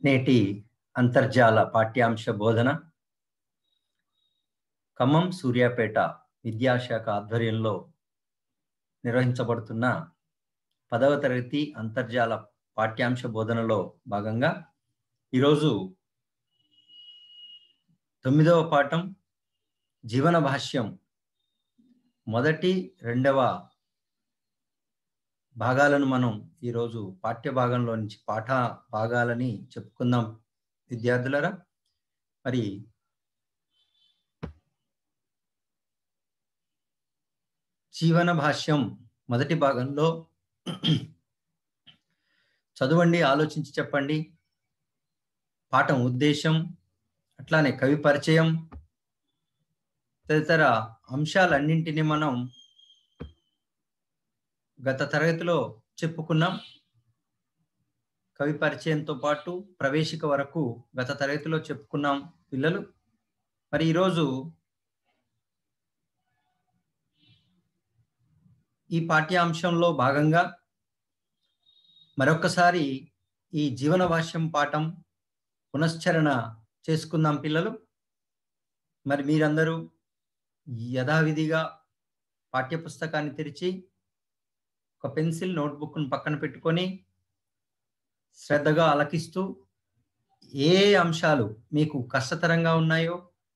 నేటి అంతర్జాల పాఠ్యాంశ బోధన ఖమ్మం సూర్యాపేట విద్యాశాఖ ఆధ్వర్యంలో నిర్వహించబడుతున్న పదవ తరగతి అంతర్జాల పాఠ్యాంశ బోధనలో భాగంగా ఈరోజు తొమ్మిదవ పాఠం జీవన భాష్యం మొదటి రెండవ భాగాలను మనం ఈరోజు పాఠ్య భాగంలో నుంచి పాఠ భాగాలని చెప్పుకుందాం విద్యార్థులరా మరి జీవన భాష్యం మొదటి భాగంలో చదవండి ఆలోచించి చెప్పండి పాఠం ఉద్దేశం అట్లానే కవి పరిచయం తదితర అంశాలన్నింటినీ మనం గత తరగతిలో చెప్పుకున్నాం కవి పరిచయంతో పాటు ప్రవేశిక వరకు గత తరగతిలో చెప్పుకున్నాం పిల్లలు మరి ఈరోజు ఈ పాఠ్యాంశంలో భాగంగా మరొకసారి ఈ జీవన భాష్యం పాఠం పునశ్చరణ చేసుకుందాం పిల్లలు మరి మీరందరూ యథావిధిగా పాఠ్యపుస్తకాన్ని తెరిచి ఒక పెన్సిల్ నోట్బుక్ను పక్కన పెట్టుకొని శ్రద్ధగా అలకిస్తూ ఏ అంశాలు మీకు కష్టతరంగా ఉన్నాయో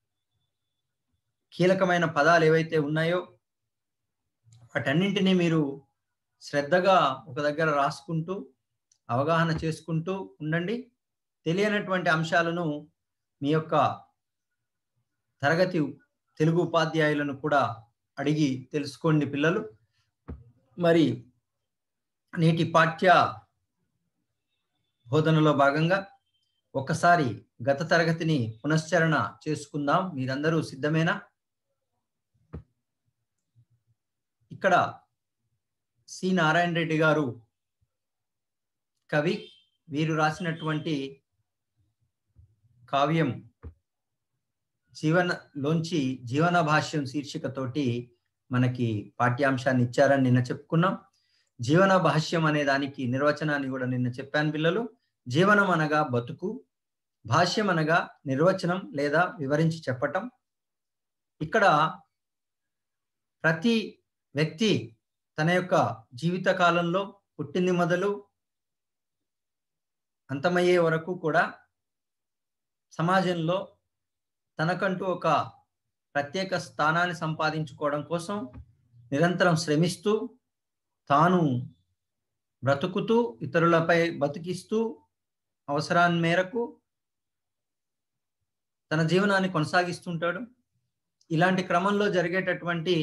కీలకమైన పదాలు ఏవైతే ఉన్నాయో వాటన్నింటినీ మీరు శ్రద్ధగా ఒక దగ్గర రాసుకుంటూ అవగాహన చేసుకుంటూ ఉండండి తెలియనటువంటి అంశాలను మీ యొక్క తరగతి తెలుగు ఉపాధ్యాయులను కూడా అడిగి తెలుసుకోండి పిల్లలు మరి నేటి పాఠ్య బోధనలో భాగంగా ఒకసారి గత తరగతిని పునశ్చరణ చేసుకుందాం మీరందరూ సిద్ధమేనా ఇక్కడ సి నారాయణ రెడ్డి గారు కవి వీరు రాసినటువంటి కావ్యం జీవనలోంచి జీవన భాష్యం శీర్షికతోటి మనకి పాఠ్యాంశాన్ని ఇచ్చారని నిన్న చెప్పుకున్నాం జీవన భాష్యం అనే దానికి నిర్వచనాన్ని కూడా నిన్న చెప్పాను పిల్లలు జీవనం అనగా బతుకు భాష్యం అనగా నిర్వచనం లేదా వివరించి చెప్పటం ఇక్కడ ప్రతి వ్యక్తి తన యొక్క జీవిత కాలంలో పుట్టింది మొదలు అంతమయ్యే వరకు కూడా సమాజంలో తనకంటూ ఒక ప్రత్యేక స్థానాన్ని సంపాదించుకోవడం కోసం నిరంతరం శ్రమిస్తూ తాను బ్రతుకుతూ ఇతరులపై బతికిస్తూ అవసరాన్ని మేరకు తన జీవనాన్ని కొనసాగిస్తుంటాడు ఇలాంటి క్రమంలో జరిగేటటువంటి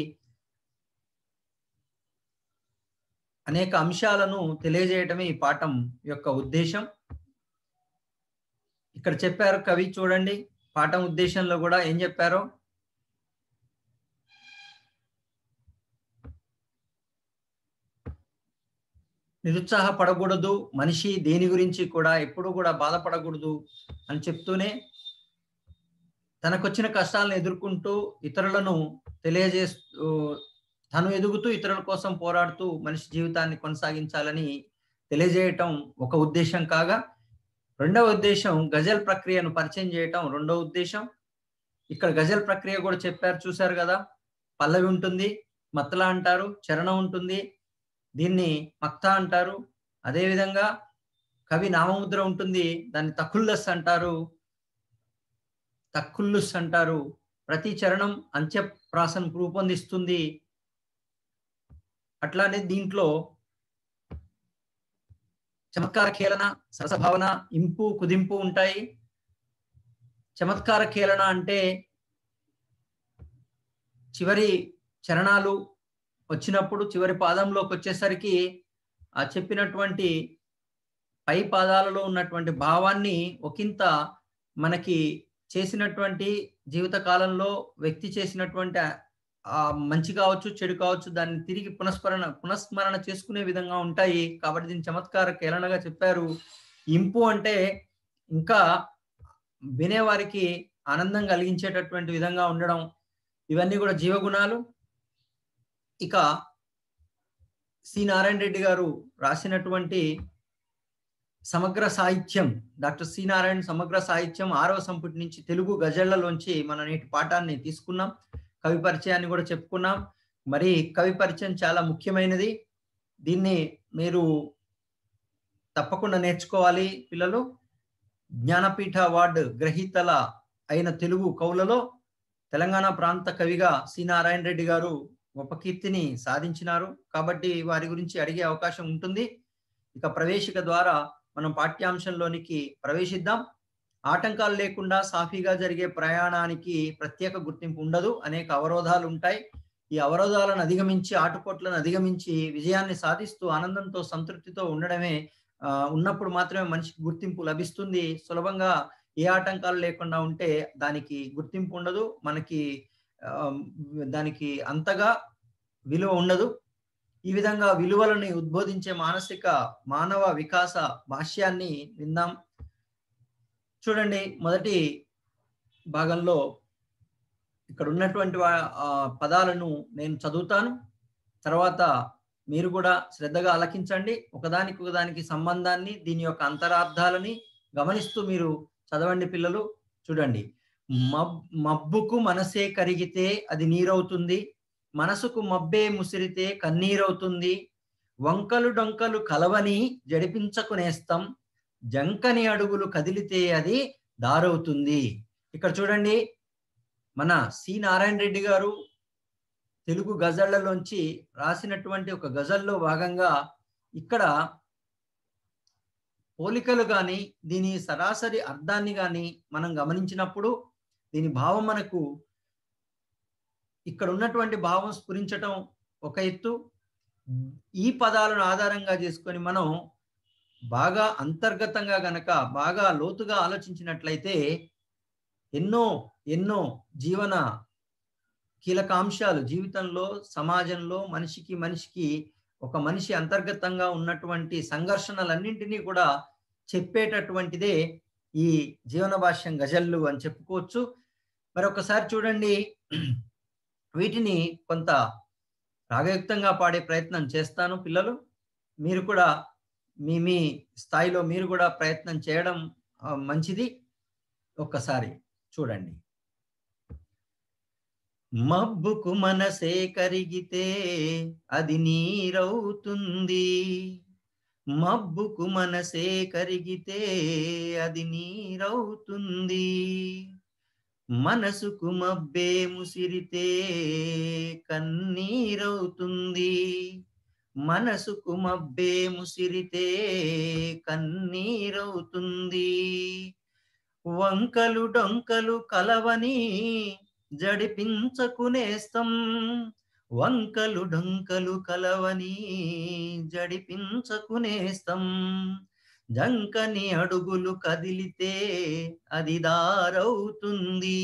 అనేక అంశాలను తెలియజేయటమే ఈ పాఠం యొక్క ఉద్దేశం ఇక్కడ చెప్పారు కవి చూడండి పాఠం ఉద్దేశంలో కూడా ఏం చెప్పారో నిరుత్సాహపడకూడదు మనిషి దేని గురించి కూడా ఎప్పుడు కూడా బాధపడకూడదు అని చెప్తూనే తనకొచ్చిన కష్టాలను ఎదుర్కొంటూ ఇతరులను తెలియజేస్తూ తను ఎదుగుతూ ఇతరుల కోసం పోరాడుతూ మనిషి జీవితాన్ని కొనసాగించాలని తెలియజేయటం ఒక ఉద్దేశం కాగా రెండవ ఉద్దేశం గజల్ ప్రక్రియను పరిచయం చేయటం రెండవ ఉద్దేశం ఇక్కడ గజల్ ప్రక్రియ కూడా చెప్పారు చూశారు కదా పల్లవి ఉంటుంది మత్తల అంటారు చరణం ఉంటుంది దీన్ని మక్త అంటారు అదేవిధంగా కవి నామముద్ర ఉంటుంది దాన్ని తక్కుల్లస్ అంటారు తక్కుల్లుస్ అంటారు ప్రతి చరణం అంత్యప్రాసను రూపొందిస్తుంది అట్లానే దీంట్లో చమత్కార కేలన సరసభావన ఇంపు కుదింపు ఉంటాయి చమత్కార కేలన అంటే చివరి చరణాలు వచ్చినప్పుడు చివరి పాదంలోకి వచ్చేసరికి ఆ చెప్పినటువంటి పై పాదాలలో ఉన్నటువంటి భావాన్ని ఒకంత మనకి చేసినటువంటి జీవిత కాలంలో వ్యక్తి చేసినటువంటి ఆ మంచి కావచ్చు చెడు కావచ్చు దాన్ని తిరిగి పునఃస్మరణ పునఃస్మరణ చేసుకునే విధంగా ఉంటాయి కాబట్టి దీన్ని చమత్కార కేలనగా చెప్పారు ఇంపు అంటే ఇంకా వినేవారికి ఆనందం కలిగించేటటువంటి విధంగా ఉండడం ఇవన్నీ కూడా జీవగుణాలు ఇక సి నారాయణ రెడ్డి గారు రాసినటువంటి సమగ్ర సాహిత్యం డాక్టర్ సి నారాయణ సమగ్ర సాహిత్యం ఆరవ సంపుటి నుంచి తెలుగు గజళ్లలోంచి మన నేటి పాఠాన్ని తీసుకున్నాం కవి పరిచయాన్ని కూడా చెప్పుకున్నాం మరి కవి పరిచయం చాలా ముఖ్యమైనది దీన్ని మీరు తప్పకుండా నేర్చుకోవాలి పిల్లలు జ్ఞానపీఠ అవార్డు గ్రహీతల అయిన తెలుగు కవులలో తెలంగాణ ప్రాంత కవిగా సి నారాయణ రెడ్డి గారు గొప్ప కీర్తిని సాధించినారు కాబట్టి వారి గురించి అడిగే అవకాశం ఉంటుంది ఇక ప్రవేశిక ద్వారా మనం పాఠ్యాంశంలోనికి ప్రవేశిద్దాం ఆటంకాలు లేకుండా సాఫీగా జరిగే ప్రయాణానికి ప్రత్యేక గుర్తింపు ఉండదు అనేక అవరోధాలు ఉంటాయి ఈ అవరోధాలను అధిగమించి ఆటుపోట్లను అధిగమించి విజయాన్ని సాధిస్తూ ఆనందంతో సంతృప్తితో ఉండడమే ఉన్నప్పుడు మాత్రమే మనిషికి గుర్తింపు లభిస్తుంది సులభంగా ఏ ఆటంకాలు లేకుండా ఉంటే దానికి గుర్తింపు ఉండదు మనకి దానికి అంతగా విలువ ఉండదు ఈ విధంగా విలువలని ఉద్బోధించే మానసిక మానవ వికాస భాష్యాన్ని విందాం చూడండి మొదటి భాగంలో ఇక్కడ ఉన్నటువంటి పదాలను నేను చదువుతాను తర్వాత మీరు కూడా శ్రద్ధగా ఆలకించండి ఒకదానికి ఒకదానికి సంబంధాన్ని దీని యొక్క అంతరార్థాలని గమనిస్తూ మీరు చదవండి పిల్లలు చూడండి మబ్ మబ్బుకు మనసే కరిగితే అది నీరవుతుంది మనసుకు మబ్బే ముసిరితే కన్నీరవుతుంది వంకలు డొంకలు కలవని జడిపించకునేస్తాం జంకని అడుగులు కదిలితే అది దారవుతుంది ఇక్కడ చూడండి మన సి నారాయణ రెడ్డి గారు తెలుగు గజళ్లలోంచి రాసినటువంటి ఒక గజల్లో భాగంగా ఇక్కడ పోలికలు కానీ దీని సరాసరి అర్థాన్ని కానీ మనం గమనించినప్పుడు దీని భావం మనకు ఇక్కడ ఉన్నటువంటి భావం స్ఫురించటం ఒక ఎత్తు ఈ పదాలను ఆధారంగా చేసుకొని మనం బాగా అంతర్గతంగా గనక బాగా లోతుగా ఆలోచించినట్లయితే ఎన్నో ఎన్నో జీవన కీలకాంశాలు జీవితంలో సమాజంలో మనిషికి మనిషికి ఒక మనిషి అంతర్గతంగా ఉన్నటువంటి సంఘర్షణలన్నింటినీ కూడా చెప్పేటటువంటిదే ఈ జీవన భాష్యం గజల్లు అని చెప్పుకోవచ్చు మరి ఒకసారి చూడండి వీటిని కొంత రాగయుక్తంగా పాడే ప్రయత్నం చేస్తాను పిల్లలు మీరు కూడా మీ మీ స్థాయిలో మీరు కూడా ప్రయత్నం చేయడం మంచిది ఒక్కసారి చూడండి మబ్బుకు మనసే కరిగితే అది నీరవుతుంది మబ్బుకు మనసే కరిగితే అది నీరవుతుంది మనసుకు మబ్బే ముసిరితే కన్నీరవుతుంది మనసుకు మబ్బే ముసిరితే కన్నీరవుతుంది వంకలు డొంకలు కలవని జడిపించకునేస్తం వంకలు డొంకలు కలవని జడిపించకునేస్తం జంకని అడుగులు కదిలితే అది దారవుతుంది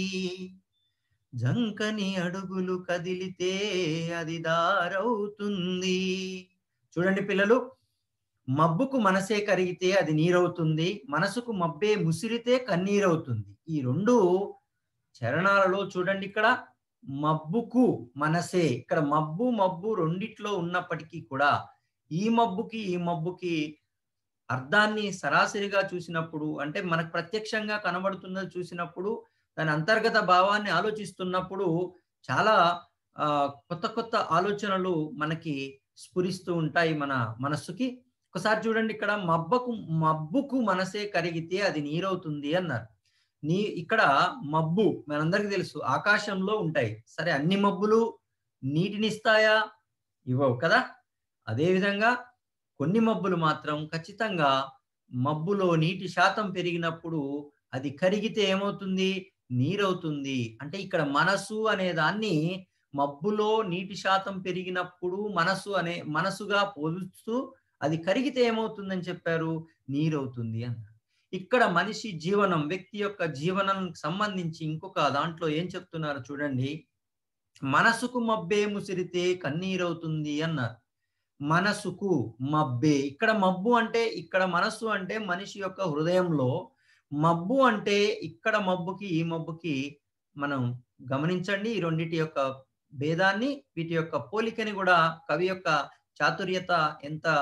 జంకని అడుగులు కదిలితే అది దారవుతుంది చూడండి పిల్లలు మబ్బుకు మనసే కరిగితే అది నీరవుతుంది మనసుకు మబ్బే ముసిరితే కన్నీరవుతుంది ఈ రెండు చరణాలలో చూడండి ఇక్కడ మబ్బుకు మనసే ఇక్కడ మబ్బు మబ్బు రెండిట్లో ఉన్నప్పటికీ కూడా ఈ మబ్బుకి ఈ మబ్బుకి అర్థాన్ని సరాసరిగా చూసినప్పుడు అంటే మనకు ప్రత్యక్షంగా కనబడుతున్నది చూసినప్పుడు దాని అంతర్గత భావాన్ని ఆలోచిస్తున్నప్పుడు చాలా కొత్త కొత్త ఆలోచనలు మనకి స్ఫురిస్తూ ఉంటాయి మన మనస్సుకి ఒకసారి చూడండి ఇక్కడ మబ్బకు మబ్బుకు మనసే కరిగితే అది నీరవుతుంది అన్నారు నీ ఇక్కడ మబ్బు మనందరికీ తెలుసు ఆకాశంలో ఉంటాయి సరే అన్ని మబ్బులు నీటినిస్తాయా ఇవ్వవు కదా అదేవిధంగా కొన్ని మబ్బులు మాత్రం ఖచ్చితంగా మబ్బులో నీటి శాతం పెరిగినప్పుడు అది కరిగితే ఏమవుతుంది నీరవుతుంది అంటే ఇక్కడ మనసు అనే దాన్ని మబ్బులో నీటి శాతం పెరిగినప్పుడు మనసు అనే మనసుగా పోలుస్తూ అది కరిగితే ఏమవుతుందని చెప్పారు నీరవుతుంది అన్నారు ఇక్కడ మనిషి జీవనం వ్యక్తి యొక్క జీవనం సంబంధించి ఇంకొక దాంట్లో ఏం చెప్తున్నారు చూడండి మనసుకు మబ్బే ముసిరితే కన్నీరవుతుంది అన్నారు మనసుకు మబ్బే ఇక్కడ మబ్బు అంటే ఇక్కడ మనస్సు అంటే మనిషి యొక్క హృదయంలో మబ్బు అంటే ఇక్కడ మబ్బుకి ఈ మబ్బుకి మనం గమనించండి ఈ రెండిటి యొక్క భేదాన్ని వీటి యొక్క పోలికని కూడా కవి యొక్క చాతుర్యత ఎంత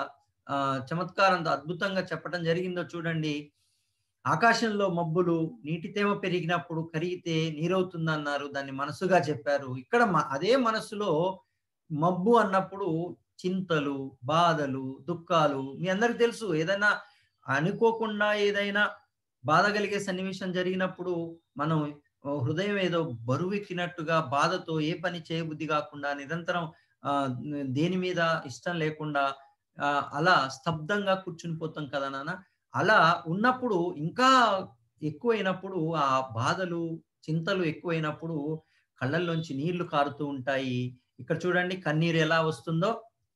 ఆ, చమత్కారంతో అద్భుతంగా చెప్పడం జరిగిందో చూడండి ఆకాశంలో మబ్బులు నీటి తేమ పెరిగినప్పుడు కరిగితే నీరవుతుంది అన్నారు దాన్ని మనసుగా చెప్పారు ఇక్కడ మ- అదే మనసులో మబ్బు అన్నప్పుడు చింతలు బాధలు దుఃఖాలు మీ అందరికి తెలుసు ఏదైనా అనుకోకుండా ఏదైనా బాధ కలిగే సన్నివేశం జరిగినప్పుడు మనం ఓ హృదయం ఏదో బరువు ఎక్కినట్టుగా బాధతో ఏ పని చేయబుద్ధి కాకుండా నిరంతరం ఆ దేని మీద ఇష్టం లేకుండా ఆ, అలా స్తబ్దంగా కూర్చుని పోతాం కదా నాన్న అలా ఉన్నప్పుడు ఇంకా ఎక్కువైనప్పుడు ఆ బాధలు చింతలు ఎక్కువైనప్పుడు కళ్ళల్లోంచి నీళ్లు కారుతూ ఉంటాయి ఇక్కడ చూడండి కన్నీరు ఎలా వస్తుందో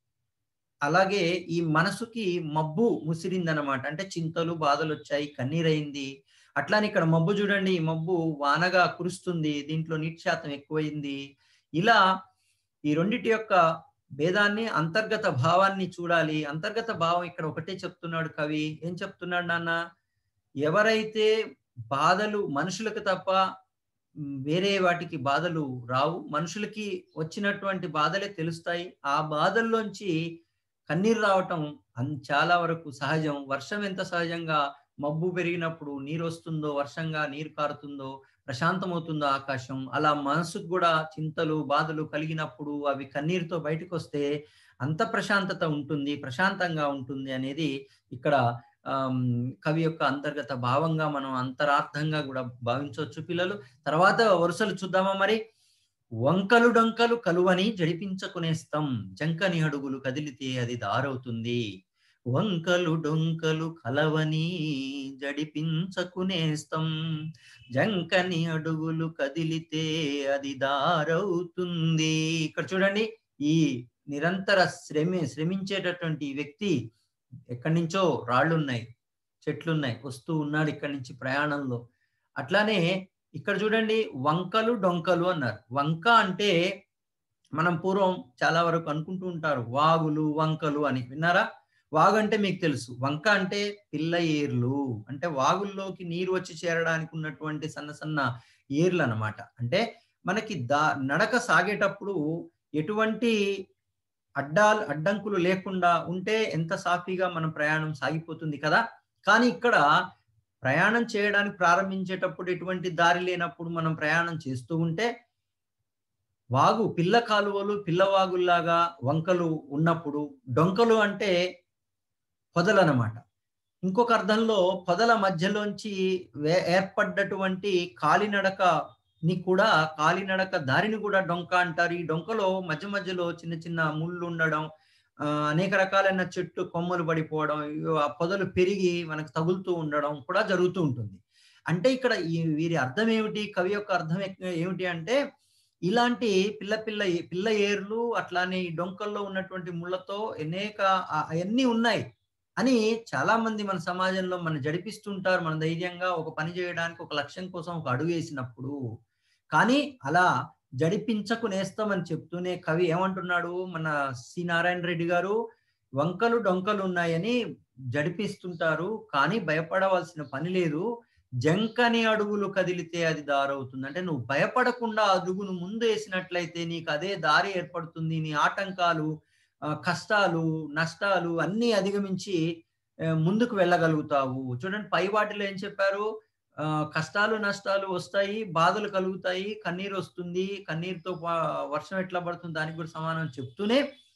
అలాగే ఈ మనసుకి మబ్బు ముసిరిందనమాట అంటే చింతలు బాధలు వచ్చాయి కన్నీరైంది అట్లానే ఇక్కడ మబ్బు చూడండి ఈ మబ్బు వానగా కురుస్తుంది దీంట్లో నీటి శాతం ఎక్కువైంది ఇలా ఈ రెండిటి యొక్క భేదాన్ని అంతర్గత భావాన్ని చూడాలి అంతర్గత భావం ఇక్కడ ఒకటే చెప్తున్నాడు కవి ఏం చెప్తున్నాడు నాన్న ఎవరైతే బాధలు మనుషులకు తప్ప మ్, వేరే వాటికి బాధలు రావు మనుషులకి వచ్చినటువంటి బాధలే తెలుస్తాయి ఆ బాధల్లోంచి కన్నీరు రావటం అన్ చాలా వరకు సహజం వర్షం ఎంత సహజంగా మబ్బు పెరిగినప్పుడు నీరు వస్తుందో వర్షంగా నీరు కారుతుందో ప్రశాంతమవుతుందో ఆకాశం అలా మనసుకు కూడా చింతలు బాధలు కలిగినప్పుడు అవి కన్నీరుతో బయటకు వస్తే అంత ప్రశాంతత ఉంటుంది ప్రశాంతంగా ఉంటుంది అనేది ఇక్కడ ఆమ్, కవి యొక్క అంతర్గత భావంగా మనం అంతరార్థంగా కూడా భావించవచ్చు పిల్లలు తర్వాత వరుసలు చూద్దామా మరి వంకలు డొంకలు కలువని జడిపించకునేస్తాం జంకని అడుగులు కదిలితే అది దారవుతుంది వంకలు డొంకలు కలవని జడిపించకునేస్తాం జంకని అడుగులు కదిలితే అది దారవుతుంది ఇక్కడ చూడండి ఈ నిరంతర శ్రమి శ్రమించేటటువంటి ఈ వ్యక్తి ఎక్కడి నుంచో రాళ్ళు ఉన్నాయి చెట్లు ఉన్నాయి వస్తూ ఉన్నాడు ఇక్కడి నుంచి ప్రయాణంలో అట్లానే ఇక్కడ చూడండి వంకలు డొంకలు అన్నారు వంక అంటే మనం పూర్వం చాలా వరకు అనుకుంటూ ఉంటారు వాగులు వంకలు అని విన్నారా వాగు అంటే మీకు తెలుసు వంక అంటే పిల్ల ఏర్లు అంటే వాగుల్లోకి నీరు వచ్చి చేరడానికి ఉన్నటువంటి సన్న సన్న ఏర్లు అన్నమాట అంటే మనకి దా నడక సాగేటప్పుడు ఎటువంటి అడ్డాలు అడ్డంకులు లేకుండా ఉంటే ఎంత సాఫీగా మనం ప్రయాణం సాగిపోతుంది కదా కానీ ఇక్కడ ప్రయాణం చేయడానికి ప్రారంభించేటప్పుడు ఎటువంటి దారి లేనప్పుడు మనం ప్రయాణం చేస్తూ ఉంటే వాగు పిల్ల కాలువలు పిల్లవాగుల్లాగా వంకలు ఉన్నప్పుడు డొంకలు అంటే పొదలనమాట ఇంకొక అర్థంలో పొదల మధ్యలోంచి వే- ఏర్పడ్డటువంటి కాలినడకని కూడా కాలినడక దారిని కూడా డొంక అంటారు ఈ డొంకలో మధ్య మధ్యలో చిన్న చిన్న ముళ్ళు ఉండడం ఆ, అనేక రకాలైన చెట్టు కొమ్మలు పడిపోవడం ఇవి ఆ పొదలు పెరిగి మనకు తగులుతూ ఉండడం కూడా జరుగుతూ ఉంటుంది అంటే ఇక్కడ ఈ వీరి అర్థం ఏమిటి కవి యొక్క అర్థం ఎక్- ఏమిటి అంటే ఇలాంటి పిల్ల పిల్ల పిల్ల ఏర్లు అట్లానే ఈ డొంకల్లో ఉన్నటువంటి ముళ్ళతో అనేక ఆ- అవన్నీ ఉన్నాయి అని చాలా మంది మన సమాజంలో మన జడిపిస్తుంటారు మన ధైర్యంగా ఒక పని చేయడానికి ఒక లక్ష్యం కోసం ఒక అడుగు వేసినప్పుడు కానీ అలా జడిపించకు నేస్తామని చెప్తూనే కవి ఏమంటున్నాడు మన సి నారాయణ రెడ్డి గారు వంకలు డొంకలు ఉన్నాయని జడిపిస్తుంటారు కానీ భయపడవలసిన పని లేదు జంకని అడుగులు కదిలితే అది దారవుతుంది అంటే నువ్వు భయపడకుండా అడుగును ముందు వేసినట్లయితే నీకు అదే దారి ఏర్పడుతుంది నీ ఆటంకాలు ఆ, కష్టాలు నష్టాలు అన్నీ అధిగమించి ఆ, ముందుకు వెళ్ళగలుగుతావు చూడండి పై వాటిలో ఏం చెప్పారు ఆ, కష్టాలు నష్టాలు వస్తాయి బాధలు కలుగుతాయి కన్నీరు వస్తుంది కన్నీరుతో పా- వర్షం ఎట్లా పడుతుంది దానికి కూడా సమానం చెప్తూనే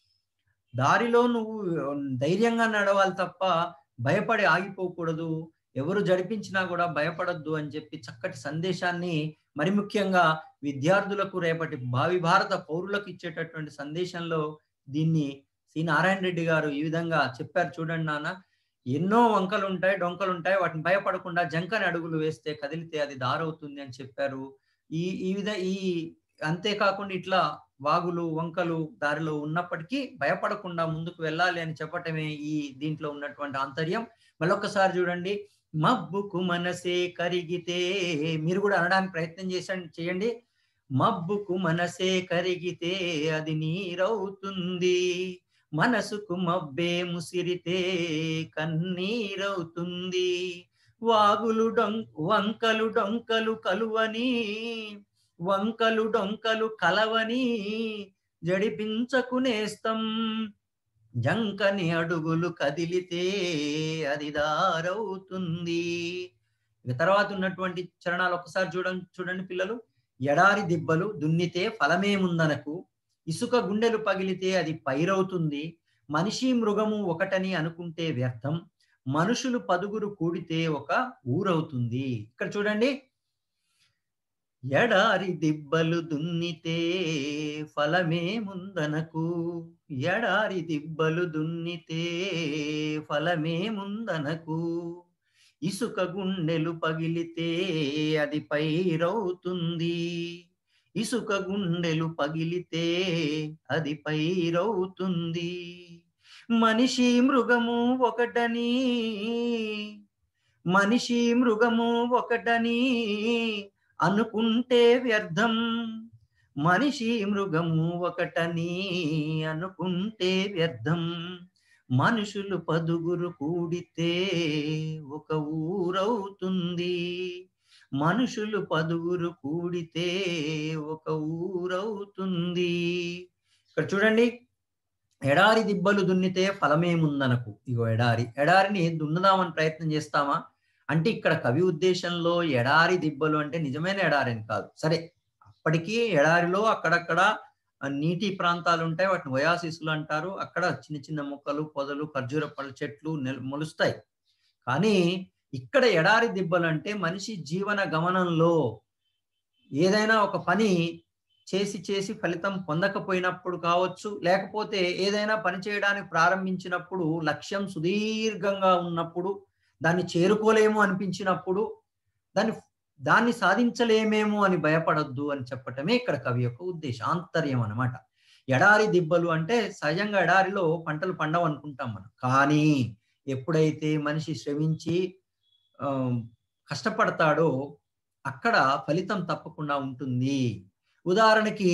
దారిలో నువ్వు ధైర్యంగా నడవాలి తప్ప భయపడి ఆగిపోకూడదు ఎవరు జడిపించినా కూడా భయపడొద్దు అని చెప్పి చక్కటి సందేశాన్ని మరి ముఖ్యంగా విద్యార్థులకు రేపటి భావి భారత పౌరులకు ఇచ్చేటటువంటి సందేశంలో దీన్ని సి నారాయణ రెడ్డి గారు ఈ విధంగా చెప్పారు చూడండి నాన్న ఎన్నో వంకలు ఉంటాయి డొంకలు ఉంటాయి వాటిని భయపడకుండా జంకని అడుగులు వేస్తే కదిలితే అది దారవుతుంది అని చెప్పారు ఈ ఈ విధ ఈ అంతేకాకుండా ఇట్లా వాగులు వంకలు దారిలో ఉన్నప్పటికీ భయపడకుండా ముందుకు వెళ్ళాలి అని చెప్పటమే ఈ దీంట్లో ఉన్నటువంటి ఆంతర్యం మళ్ళొక్కసారి చూడండి మబ్బుకు మనసే కరిగితే మీరు కూడా అనడానికి ప్రయత్నం చేసండి చేయండి మబ్బుకు మనసే కరిగితే అది నీరవుతుంది మనసుకు మబ్బే ముసిరితే కన్నీరవుతుంది వాగులు డొం వంకలు డొంకలు కలువని వంకలు డొంకలు కలవని జడిపించకునేస్తం జంకని అడుగులు కదిలితే అది దారవుతుంది ఇక తర్వాత ఉన్నటువంటి చరణాలు ఒకసారి చూడండి చూడండి పిల్లలు ఎడారి దిబ్బలు దున్నితే ఫలమేముందనకు ఇసుక గుండెలు పగిలితే అది పైరవుతుంది మనిషి మృగము ఒకటని అనుకుంటే వ్యర్థం మనుషులు పదుగురు కూడితే ఒక ఊరవుతుంది ఇక్కడ చూడండి ఎడారి దిబ్బలు దున్నితే ఫలమే ముందనకు ఎడారి దిబ్బలు దున్నితే ఫలమే ముందనకు ఇసుక గుండెలు పగిలితే అది పైరవుతుంది ఇసుక గుండెలు పగిలితే అది పైరవుతుంది మనిషి మృగము ఒకటని మనిషి మృగము ఒకటని అనుకుంటే వ్యర్థం మనిషి మృగము ఒకటని అనుకుంటే వ్యర్థం మనుషులు పదుగురు కూడితే ఒక ఊరవుతుంది మనుషులు పదుగురు కూడితే ఒక ఊరవుతుంది ఇక్కడ చూడండి ఎడారి దిబ్బలు దున్నితే ఫలమేముందనకు ఇగో ఎడారి ఎడారిని దున్నుదామని ప్రయత్నం చేస్తామా అంటే ఇక్కడ కవి ఉద్దేశంలో ఎడారి దిబ్బలు అంటే నిజమైన ఎడారి అని కాదు సరే అప్పటికీ ఎడారిలో అక్కడక్కడ నీటి ప్రాంతాలు ఉంటాయి వాటిని వయాసిసులు అంటారు అక్కడ చిన్న చిన్న మొక్కలు పొదలు ఖర్జూర పళ్ళ చెట్లు మొలుస్తాయి కానీ ఇక్కడ ఎడారి దిబ్బలు అంటే మనిషి జీవన గమనంలో ఏదైనా ఒక పని చేసి చేసి ఫలితం పొందకపోయినప్పుడు కావచ్చు లేకపోతే ఏదైనా పని చేయడానికి ప్రారంభించినప్పుడు లక్ష్యం సుదీర్ఘంగా ఉన్నప్పుడు దాన్ని చేరుకోలేము అనిపించినప్పుడు దాన్ని దాన్ని సాధించలేమేమో అని భయపడొద్దు అని చెప్పటమే ఇక్కడ కవి యొక్క ఉద్దేశం ఆంతర్యం అనమాట ఎడారి దిబ్బలు అంటే సహజంగా ఎడారిలో పంటలు పండవు అనుకుంటాం మనం కానీ ఎప్పుడైతే మనిషి శ్రమించి కష్టపడతాడో అక్కడ ఫలితం తప్పకుండా ఉంటుంది ఉదాహరణకి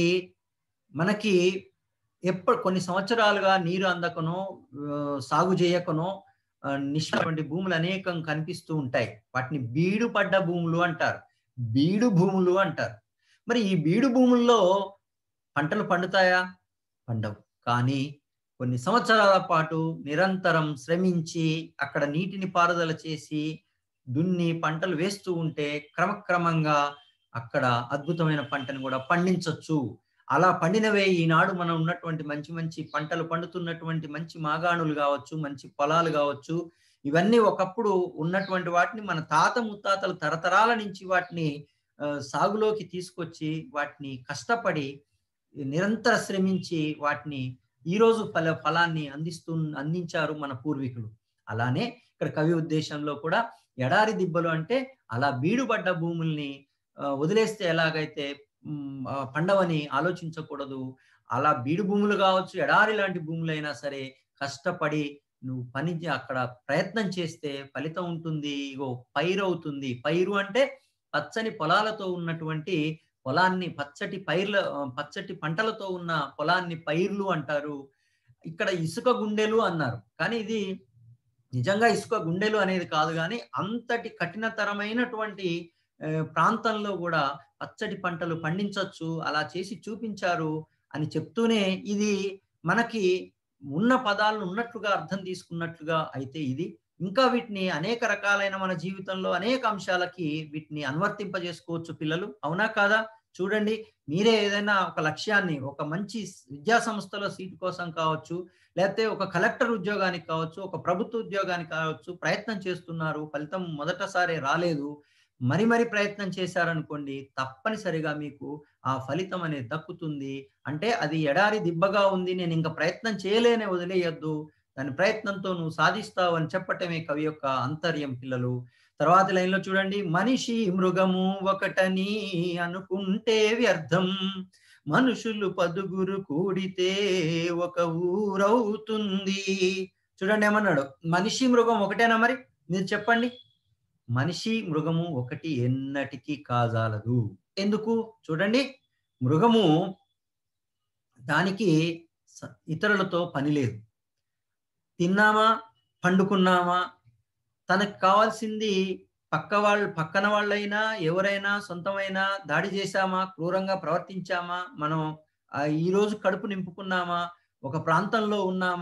మనకి ఎప్పుడు కొన్ని సంవత్సరాలుగా నీరు అందకనో సాగు చేయకనో నిష్టువంటి భూములు అనేకం కనిపిస్తూ ఉంటాయి వాటిని బీడు పడ్డ భూములు అంటారు బీడు భూములు అంటారు మరి ఈ బీడు భూముల్లో పంటలు పండుతాయా పండవు కానీ కొన్ని సంవత్సరాల పాటు నిరంతరం శ్రమించి అక్కడ నీటిని పారుదల చేసి దున్ని పంటలు వేస్తూ ఉంటే క్రమక్రమంగా అక్కడ అద్భుతమైన పంటను కూడా పండించవచ్చు అలా పండినవే ఈనాడు మనం ఉన్నటువంటి మంచి మంచి పంటలు పండుతున్నటువంటి మంచి మాగాణులు కావచ్చు మంచి పొలాలు కావచ్చు ఇవన్నీ ఒకప్పుడు ఉన్నటువంటి వాటిని మన తాత ముత్తాతలు తరతరాల నుంచి వాటిని సాగులోకి తీసుకొచ్చి వాటిని కష్టపడి నిరంతర శ్రమించి వాటిని ఈరోజు ఫల ఫలాన్ని అందిస్తూ అందించారు మన పూర్వీకులు అలానే ఇక్కడ కవి ఉద్దేశంలో కూడా ఎడారి దిబ్బలు అంటే అలా బీడుపడ్డ భూముల్ని వదిలేస్తే ఎలాగైతే పండవని ఆలోచించకూడదు అలా బీడు భూములు కావచ్చు ఎడారి లాంటి భూములైనా సరే కష్టపడి నువ్వు పని అక్కడ ప్రయత్నం చేస్తే ఫలితం ఉంటుంది ఇగో పైరు అవుతుంది పైరు అంటే పచ్చని పొలాలతో ఉన్నటువంటి పొలాన్ని పచ్చటి పైర్ల పచ్చటి పంటలతో ఉన్న పొలాన్ని పైర్లు అంటారు ఇక్కడ ఇసుక గుండెలు అన్నారు కానీ ఇది నిజంగా ఇసుక గుండెలు అనేది కాదు కానీ అంతటి కఠినతరమైనటువంటి ప్రాంతంలో కూడా పచ్చటి పంటలు పండించవచ్చు అలా చేసి చూపించారు అని చెప్తూనే ఇది మనకి ఉన్న పదాలను ఉన్నట్లుగా అర్థం తీసుకున్నట్లుగా అయితే ఇది ఇంకా వీటిని అనేక రకాలైన మన జీవితంలో అనేక అంశాలకి వీటిని అనువర్తింపజేసుకోవచ్చు పిల్లలు అవునా కాదా చూడండి మీరే ఏదైనా ఒక లక్ష్యాన్ని ఒక మంచి విద్యా సంస్థలో సీటు కోసం కావచ్చు లేకపోతే ఒక కలెక్టర్ ఉద్యోగానికి కావచ్చు ఒక ప్రభుత్వ ఉద్యోగానికి కావచ్చు ప్రయత్నం చేస్తున్నారు ఫలితం మొదటసారి రాలేదు మరి మరి ప్రయత్నం చేశారనుకోండి తప్పనిసరిగా మీకు ఆ ఫలితం అనేది దక్కుతుంది అంటే అది ఎడారి దిబ్బగా ఉంది నేను ఇంకా ప్రయత్నం చేయలేనే వదిలేయద్దు దాని ప్రయత్నంతో నువ్వు సాధిస్తావు అని చెప్పటమే కవి యొక్క అంతర్యం పిల్లలు తర్వాత లైన్లో చూడండి మనిషి మృగము ఒకటని అనుకుంటే వ్యర్థం మనుషులు పదుగురు కూడితే ఒక ఊరవుతుంది చూడండి ఏమన్నాడు మనిషి మృగం ఒకటేనా మరి మీరు చెప్పండి మనిషి మృగము ఒకటి ఎన్నటికీ కాజాలదు ఎందుకు చూడండి మృగము దానికి ఇతరులతో పని లేదు తిన్నామా పండుకున్నామా తనకు కావాల్సింది పక్క వాళ్ళు పక్కన వాళ్ళైనా ఎవరైనా సొంతమైనా దాడి చేశామా క్రూరంగా ప్రవర్తించామా మనం ఈ రోజు కడుపు నింపుకున్నామా ఒక ప్రాంతంలో ఉన్నామా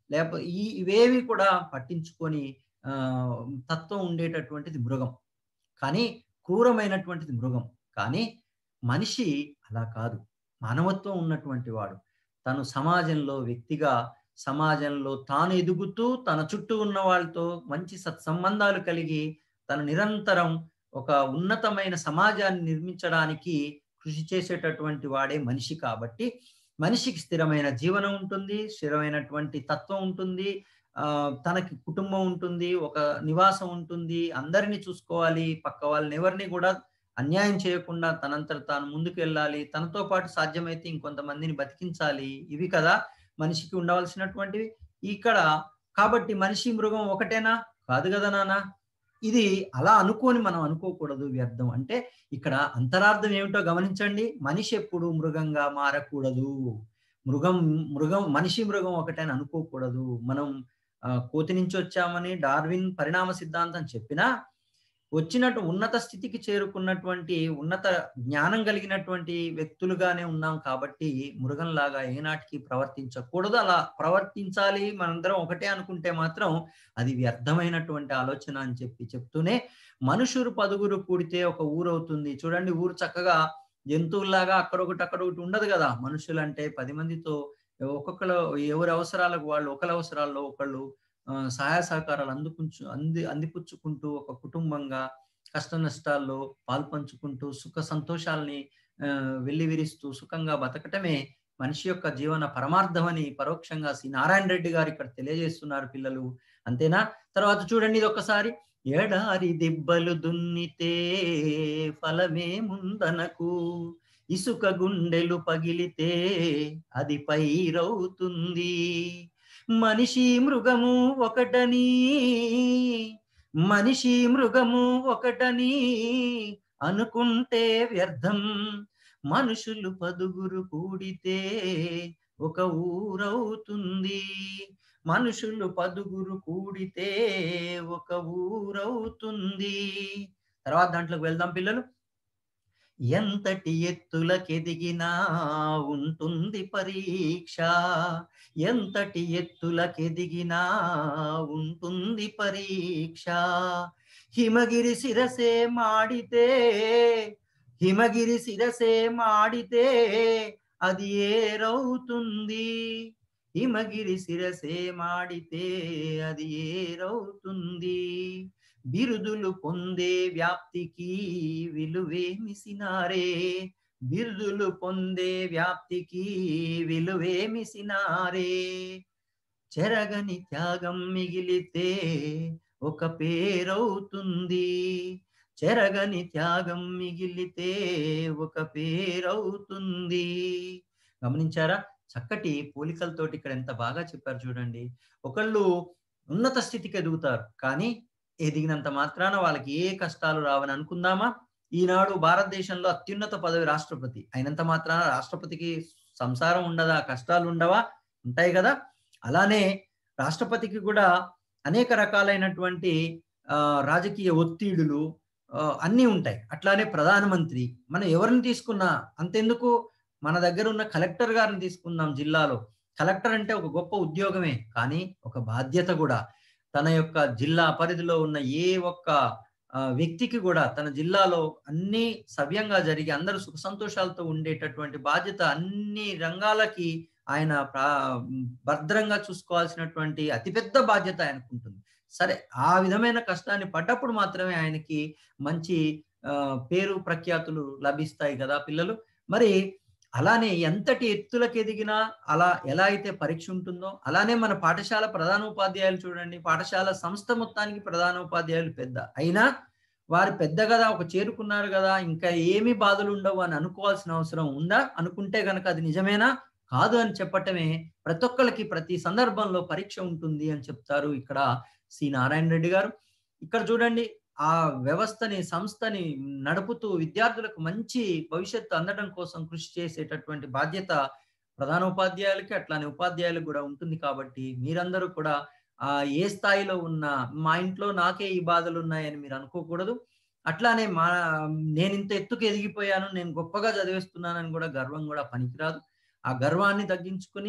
లేకపోతే ఈ ఇవేవి కూడా పట్టించుకొని ఆ తత్వం ఉండేటటువంటిది మృగం కానీ క్రూరమైనటువంటిది మృగం కానీ మనిషి అలా కాదు మానవత్వం ఉన్నటువంటి వాడు తను సమాజంలో వ్యక్తిగా సమాజంలో తాను ఎదుగుతూ తన చుట్టూ ఉన్న వాళ్ళతో మంచి సత్సంబంధాలు కలిగి తను నిరంతరం ఒక ఉన్నతమైన సమాజాన్ని నిర్మించడానికి కృషి చేసేటటువంటి వాడే మనిషి కాబట్టి మనిషికి స్థిరమైన జీవనం ఉంటుంది స్థిరమైనటువంటి తత్వం ఉంటుంది ఆ తనకి కుటుంబం ఉంటుంది ఒక నివాసం ఉంటుంది అందరినీ చూసుకోవాలి పక్క వాళ్ళని ఎవరిని కూడా అన్యాయం చేయకుండా తనంతట తాను ముందుకు వెళ్ళాలి తనతో పాటు సాధ్యమైతే ఇంకొంతమందిని బతికించాలి ఇవి కదా మనిషికి ఉండవలసినటువంటివి ఇక్కడ కాబట్టి మనిషి మృగం ఒకటేనా కాదు కదా నాన్న ఇది అలా అనుకోని మనం అనుకోకూడదు వ్యర్థం అంటే ఇక్కడ అంతరార్థం ఏమిటో గమనించండి మనిషి ఎప్పుడు మృగంగా మారకూడదు మృగం మృగం మనిషి మృగం ఒకటని అనుకోకూడదు మనం కోతి నుంచి వచ్చామని డార్విన్ పరిణామ సిద్ధాంతం చెప్పినా వచ్చినట్టు ఉన్నత స్థితికి చేరుకున్నటువంటి ఉన్నత జ్ఞానం కలిగినటువంటి వ్యక్తులుగానే ఉన్నాం కాబట్టి మృగంలాగా ఏనాటికి ప్రవర్తించకూడదు అలా ప్రవర్తించాలి మనందరం ఒకటే అనుకుంటే మాత్రం అది వ్యర్థమైనటువంటి ఆలోచన అని చెప్పి చెప్తూనే మనుషులు పదుగురు కూడితే ఒక ఊరు అవుతుంది చూడండి ఊరు చక్కగా జంతువుల్లాగా అక్కడొకటి అక్కడొకటి ఉండదు కదా మనుషులు అంటే పది మందితో ఒక్కొక్కరు ఎవరి అవసరాలకు వాళ్ళు ఒకరి అవసరాల్లో ఒకళ్ళు సహాయ సహకారాలు అందుకుంచు అంది అందిపుచ్చుకుంటూ ఒక కుటుంబంగా కష్ట నష్టాల్లో పాల్పంచుకుంటూ సుఖ సంతోషాలని వెల్లివిరిస్తూ సుఖంగా బతకటమే మనిషి యొక్క జీవన పరమార్థమని పరోక్షంగా శ్రీ నారాయణ రెడ్డి గారు ఇక్కడ తెలియజేస్తున్నారు పిల్లలు అంతేనా తర్వాత చూడండి ఇది ఒక్కసారి ఎడారి దిబ్బలు దున్నితే ఫలమే ముందనకు ఇసుక గుండెలు పగిలితే అది పైరవుతుంది మనిషి మృగము ఒకటని మనిషి మృగము ఒకటని అనుకుంటే వ్యర్థం మనుషులు పదుగురు కూడితే ఒక ఊరవుతుంది మనుషులు పదుగురు కూడితే ఒక ఊరవుతుంది తర్వాత దాంట్లోకి వెళ్దాం పిల్లలు ఎంతటి ఎత్తులకెదిగినా ఉంటుంది పరీక్ష ఎంతటి ఎత్తులకెదిగినా ఉంటుంది పరీక్ష హిమగిరి శిరసే మాడితే హిమగిరి శిరసే మాడితే అది ఏరవుతుంది హిమగిరి శిరసే మాడితే అది ఏరవుతుంది బిరుదులు పొందే వ్యాప్తికి విలువేమిసినారే బిరుదులు పొందే వ్యాప్తికి విలువేమిసినారే చెరగని త్యాగం మిగిలితే ఒక పేరవుతుంది చెరగని త్యాగం మిగిలితే ఒక పేరవుతుంది గమనించారా చక్కటి పోలికలతోటి ఇక్కడ ఎంత బాగా చెప్పారు చూడండి ఒకళ్ళు ఉన్నత స్థితికి ఎదుగుతారు కానీ ఎదిగినంత మాత్రాన వాళ్ళకి ఏ కష్టాలు రావని అనుకుందామా ఈనాడు భారతదేశంలో అత్యున్నత పదవి రాష్ట్రపతి అయినంత మాత్రాన రాష్ట్రపతికి సంసారం ఉండదా కష్టాలు ఉండవా ఉంటాయి కదా అలానే రాష్ట్రపతికి కూడా అనేక రకాలైనటువంటి ఆ రాజకీయ ఒత్తిడులు అన్నీ ఉంటాయి అట్లానే ప్రధానమంత్రి మనం ఎవరిని తీసుకున్నా అంతెందుకు మన దగ్గర ఉన్న కలెక్టర్ గారిని తీసుకుందాం జిల్లాలో కలెక్టర్ అంటే ఒక గొప్ప ఉద్యోగమే కానీ ఒక బాధ్యత కూడా తన యొక్క జిల్లా పరిధిలో ఉన్న ఏ ఒక్క వ్యక్తికి కూడా తన జిల్లాలో అన్ని సవ్యంగా జరిగి అందరూ సుఖ సంతోషాలతో ఉండేటటువంటి బాధ్యత అన్ని రంగాలకి ఆయన భద్రంగా చూసుకోవాల్సినటువంటి అతిపెద్ద బాధ్యత ఆయనకు ఉంటుంది సరే ఆ విధమైన కష్టాన్ని పడ్డప్పుడు మాత్రమే ఆయనకి మంచి పేరు ప్రఖ్యాతులు లభిస్తాయి కదా పిల్లలు మరి అలానే ఎంతటి ఎత్తులకు ఎదిగినా అలా ఎలా అయితే పరీక్ష ఉంటుందో అలానే మన పాఠశాల ప్రధానోపాధ్యాయులు చూడండి పాఠశాల సంస్థ మొత్తానికి ప్రధానోపాధ్యాయులు పెద్ద అయినా వారు పెద్ద కదా ఒక చేరుకున్నారు కదా ఇంకా ఏమి బాధలు ఉండవు అని అనుకోవాల్సిన అవసరం ఉందా అనుకుంటే గనక అది నిజమేనా కాదు అని చెప్పటమే ప్రతి ఒక్కరికి ప్రతి సందర్భంలో పరీక్ష ఉంటుంది అని చెప్తారు ఇక్కడ సి నారాయణ రెడ్డి గారు ఇక్కడ చూడండి ఆ వ్యవస్థని సంస్థని నడుపుతూ విద్యార్థులకు మంచి భవిష్యత్తు అందడం కోసం కృషి చేసేటటువంటి బాధ్యత ప్రధానోపాధ్యాయులకి అట్లానే ఉపాధ్యాయులకు కూడా ఉంటుంది కాబట్టి మీరందరూ కూడా ఆ ఏ స్థాయిలో ఉన్నా మా ఇంట్లో నాకే ఈ బాధలు ఉన్నాయని మీరు అనుకోకూడదు అట్లానే మా నేను ఇంత ఎత్తుకు ఎదిగిపోయాను నేను గొప్పగా చదివేస్తున్నానని కూడా గర్వం కూడా పనికిరాదు ఆ గర్వాన్ని తగ్గించుకుని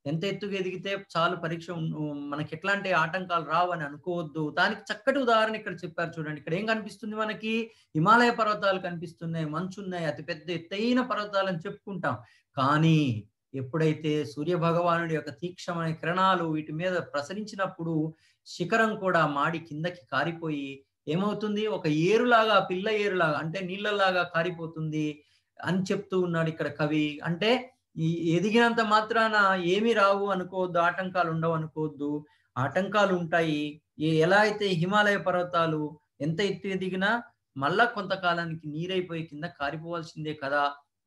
ఎంత ఎత్తుకు ఎదిగితే చాలు పరీక్ష ఉన్- మనకి ఎట్లాంటి ఆటంకాలు రావు అని అనుకోవద్దు దానికి చక్కటి ఉదాహరణ ఇక్కడ చెప్పారు చూడండి ఇక్కడ ఏం కనిపిస్తుంది మనకి హిమాలయ పర్వతాలు కనిపిస్తున్నాయి మంచు ఉన్నాయి అతి పెద్ద ఎత్తైన పర్వతాలు అని చెప్పుకుంటాం కానీ ఎప్పుడైతే సూర్య భగవానుడి యొక్క తీక్షమైన కిరణాలు వీటి మీద ప్రసరించినప్పుడు శిఖరం కూడా మాడి కిందకి కారిపోయి ఏమవుతుంది ఒక ఏరులాగా పిల్ల ఏరులాగా అంటే నీళ్ళలాగా కారిపోతుంది అని చెప్తూ ఉన్నాడు ఇక్కడ కవి అంటే ఈ ఎదిగినంత మాత్రాన ఏమి రావు అనుకోవద్దు ఆటంకాలు ఉండవు అనుకోవద్దు ఆటంకాలు ఉంటాయి ఏ- ఎలా అయితే హిమాలయ పర్వతాలు ఎంత ఎత్తు ఎదిగినా మళ్ళా కొంతకాలానికి నీరైపోయి కింద కారిపోవాల్సిందే కదా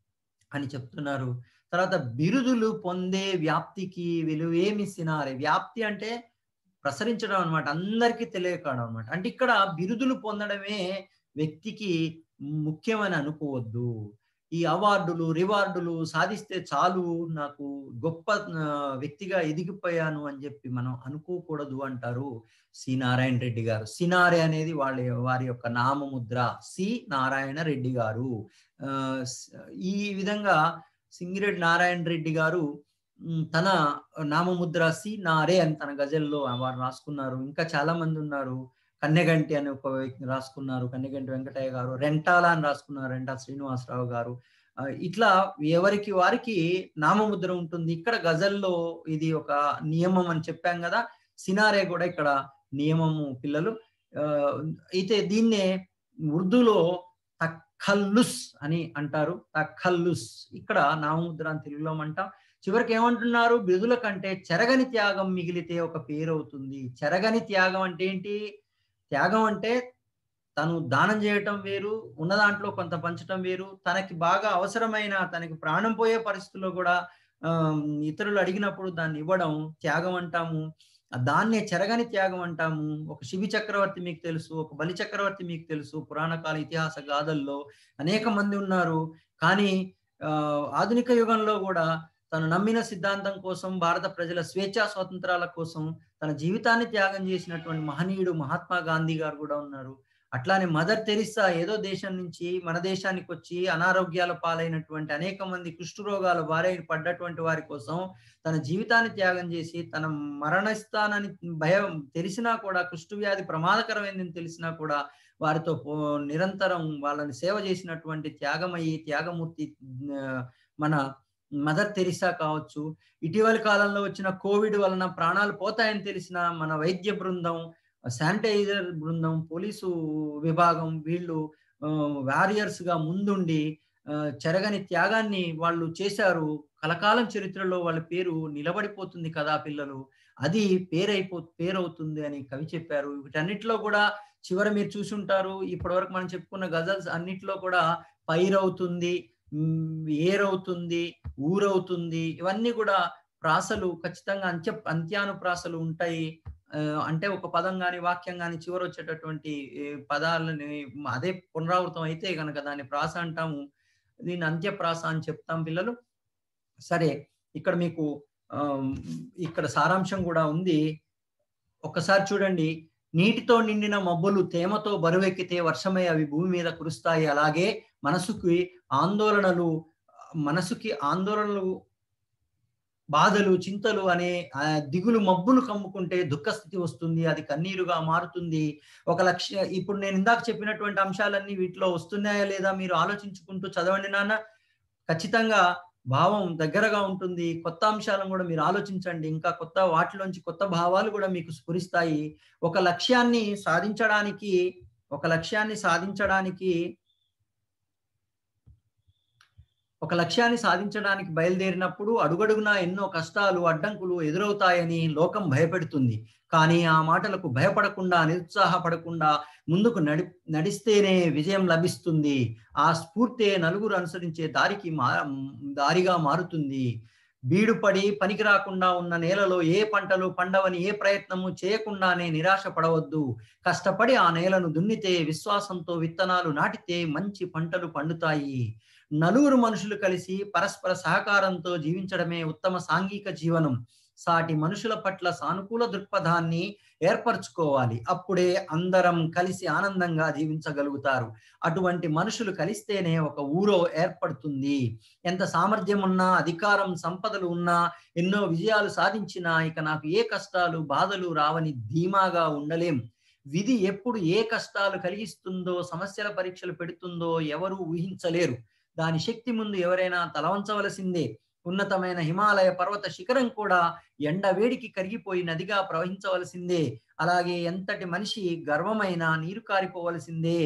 అని చెప్తున్నారు తర్వాత బిరుదులు పొందే వ్యాప్తికి విలువేమి సినారే వ్యాప్తి అంటే ప్రసరించడం అనమాట అందరికీ తెలియకడం అనమాట అంటే ఇక్కడ బిరుదులు పొందడమే వ్యక్తికి ముఖ్యమని అనుకోవద్దు ఈ అవార్డులు రివార్డులు సాధిస్తే చాలు నాకు గొప్ప ఆ, వ్యక్తిగా ఎదిగిపోయాను అని చెప్పి మనం అనుకోకూడదు అంటారు సి నారాయణ రెడ్డి గారు సినారే అనేది వాళ్ళ వారి యొక్క నామముద్ర సి నారాయణ రెడ్డి గారు ఆ, స్- ఈ విధంగా సింగిరెడ్డి నారాయణ రెడ్డి గారు ఉమ్, తన నామముద్ర సి నారే అని తన గజల్లో వారు రాసుకున్నారు ఇంకా చాలా మంది ఉన్నారు కన్నెగంటి అని ఒక వ్యక్తి రాసుకున్నారు కన్నెగంటి వెంకటయ్య గారు రెంటాల అని రాసుకున్నారు రెంటా శ్రీనివాసరావు గారు ఆ, ఇట్లా ఎవరికి వారికి నామముద్ర ఉంటుంది ఇక్కడ గజల్లో ఇది ఒక నియమం అని చెప్పాం కదా సినారే కూడా ఇక్కడ నియమము పిల్లలు ఆ, అయితే దీన్నే ఉర్దూలో తఖల్లుస్ అని అంటారు తఖల్లుస్ ఇక్కడ నామముద్ర అని తెలుగులో అంటాం చివరికి ఏమంటున్నారు బిరుదుల కంటే చెరగని త్యాగం మిగిలితే ఒక పేరు అవుతుంది చెరగని త్యాగం అంటే ఏంటి త్యాగం అంటే తను దానం చేయటం వేరు ఉన్న దాంట్లో కొంత పంచటం వేరు తనకి బాగా అవసరమైన తనకి ప్రాణం పోయే పరిస్థితుల్లో కూడా ఆ, ఇతరులు అడిగినప్పుడు దాన్ని ఇవ్వడం త్యాగం అంటాము దాన్నే చెరగని త్యాగం అంటాము ఒక శిబి చక్రవర్తి మీకు తెలుసు ఒక బలి చక్రవర్తి మీకు తెలుసు పురాణకాల ఇతిహాస గాథల్లో అనేక మంది ఉన్నారు కానీ ఆ, ఆధునిక యుగంలో కూడా తను నమ్మిన సిద్ధాంతం కోసం భారత ప్రజల స్వేచ్ఛా స్వాతంత్రాల కోసం తన జీవితాన్ని త్యాగం చేసినటువంటి మహనీయుడు మహాత్మా గాంధీ గారు కూడా ఉన్నారు అట్లానే మదర్ తెరిసా ఏదో దేశం నుంచి మన దేశానికి వచ్చి అనారోగ్యాల పాలైనటువంటి అనేక మంది కుష్ఠరోగాల బారి పడ్డటువంటి వారి కోసం తన జీవితాన్ని త్యాగం చేసి తన మరణిస్తానని భయం తెలిసినా కూడా కుష్ఠ వ్యాధి ప్రమాదకరమైందని తెలిసినా కూడా వారితో పో- నిరంతరం వాళ్ళని సేవ చేసినటువంటి త్యాగమయ్యి త్యాగమూర్తి ఆ, మన మదర్ తెరిసా కావచ్చు ఇటీవలి కాలంలో వచ్చిన కోవిడ్ వలన ప్రాణాలు పోతాయని తెలిసిన మన వైద్య బృందం శానిటైజర్ బృందం పోలీసు విభాగం వీళ్ళు వారియర్స్ గా ముందుండి ఆ, చెరగని త్యాగాన్ని వాళ్ళు చేశారు కలకాలం చరిత్రలో వాళ్ళ పేరు నిలబడిపోతుంది కదా పిల్లలు అది పేరైపో పేరవుతుంది అని కవి చెప్పారు వీటన్నిటిలో కూడా చివర మీరు చూసి ఉంటారు ఇప్పటి వరకు మనం చెప్పుకున్న గజల్స్ అన్నిట్లో కూడా పైరవుతుంది మ్, ఏరవుతుంది ఊరవుతుంది ఇవన్నీ కూడా ప్రాసలు ఖచ్చితంగా అంత్య అంత్యానుప్రాసలు ఉంటాయి ఆ, అంటే ఒక పదం కానీ వాక్యం కానీ చివర వచ్చేటటువంటి ఏ, పదాలని అదే పునరావృతం అయితే కనుక దాన్ని ప్రాస అంటాము దీన్ని అంత్యప్రాస అని చెప్తాం పిల్లలు సరే ఇక్కడ మీకు ఆ, ఇక్కడ సారాంశం కూడా ఉంది ఒక్కసారి చూడండి నీటితో నిండిన మబ్బులు తేమతో బరువెక్కితే వర్షమై అవి భూమి మీద కురుస్తాయి అలాగే మనసుకి ఆందోళనలు మనసుకి ఆందోళనలు బాధలు చింతలు అనే ఆ, దిగులు మబ్బులు కమ్ముకుంటే దుఃఖస్థితి వస్తుంది అది కన్నీరుగా మారుతుంది ఒక లక్ష్య ఇప్పుడు నేను ఇందాక చెప్పినటువంటి అంశాలన్నీ వీటిలో వస్తున్నాయా లేదా మీరు ఆలోచించుకుంటూ చదవండి నాన్న ఖచ్చితంగా భావం దగ్గరగా ఉంటుంది కొత్త అంశాలను కూడా మీరు ఆలోచించండి ఇంకా కొత్త వాటిలోంచి కొత్త భావాలు కూడా మీకు స్ఫురిస్తాయి ఒక లక్ష్యాన్ని సాధించడానికి ఒక లక్ష్యాన్ని సాధించడానికి ఒక లక్ష్యాన్ని సాధించడానికి బయలుదేరినప్పుడు అడుగడుగునా ఎన్నో కష్టాలు అడ్డంకులు ఎదురవుతాయని లోకం భయపెడుతుంది కానీ ఆ మాటలకు భయపడకుండా నిరుత్సాహపడకుండా ముందుకు నడి నడిస్తేనే విజయం లభిస్తుంది ఆ స్ఫూర్తే నలుగురు అనుసరించే దారికి మా దారిగా మారుతుంది బీడుపడి పనికి రాకుండా ఉన్న నేలలో ఏ పంటలు పండవని ఏ ప్రయత్నము చేయకుండానే నిరాశ పడవద్దు కష్టపడి ఆ నేలను దున్నితే విశ్వాసంతో విత్తనాలు నాటితే మంచి పంటలు పండుతాయి నలుగురు మనుషులు కలిసి పరస్పర సహకారంతో జీవించడమే ఉత్తమ సాంఘిక జీవనం సాటి మనుషుల పట్ల సానుకూల దృక్పథాన్ని ఏర్పరచుకోవాలి అప్పుడే అందరం కలిసి ఆనందంగా జీవించగలుగుతారు అటువంటి మనుషులు కలిస్తేనే ఒక ఊరో ఏర్పడుతుంది ఎంత సామర్థ్యం ఉన్నా అధికారం సంపదలు ఉన్నా ఎన్నో విజయాలు సాధించినా ఇక నాకు ఏ కష్టాలు బాధలు రావని ధీమాగా ఉండలేం విధి ఎప్పుడు ఏ కష్టాలు కలిగిస్తుందో సమస్యల పరీక్షలు పెడుతుందో ఎవరు ఊహించలేరు దాని శక్తి ముందు ఎవరైనా తలవంచవలసిందే ఉన్నతమైన హిమాలయ పర్వత శిఖరం కూడా ఎండ వేడికి కరిగిపోయి నదిగా ప్రవహించవలసిందే అలాగే ఎంతటి మనిషి గర్వమైన నీరు కారిపోవలసిందే